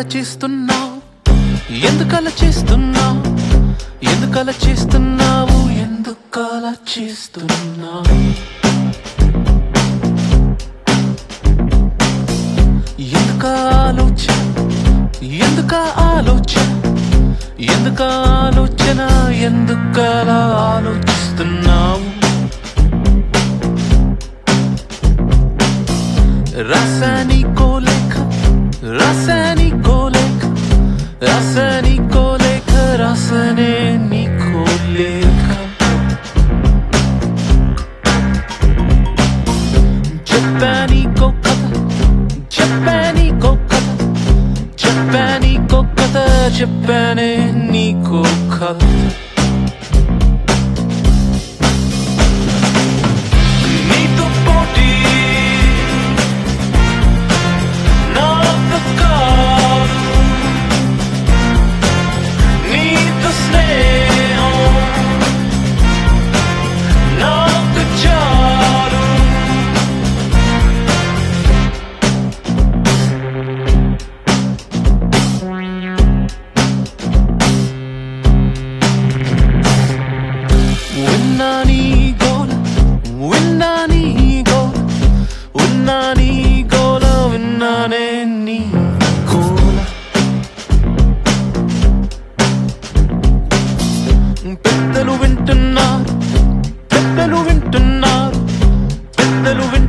చేస్తున్నావు ఎందుకలా చేస్తున్నావు ఎందుకలా చేస్తున్నావు ఎందుకలా చేస్తున్నావు ఎందుక ఆలోచన ఎందుక ఆలోచన ఎందుక ఆలోచన ఎందుకలా ఆలోచిస్తున్నావు రాసానికో లేఖ రాసానికో లేఖ రాసానికో లేఖ రాసనే నీకో లేఖ చెప్పానికో కథ చెప్పానికో కథ చెప్పానికో కథ చెప్పానే నీకో కథ నీతో పోటీ నాకు కాదు నీతో స్నేహం నాకు చాలు విన్నా నీ గోల విన్నా నీ గోల విన్నా నీ గోల విన్నానే నీ గోల పెద్దలు వింటున్నారు పెద్దలు వింటున్నారు పెద్దలు వింటున్నారు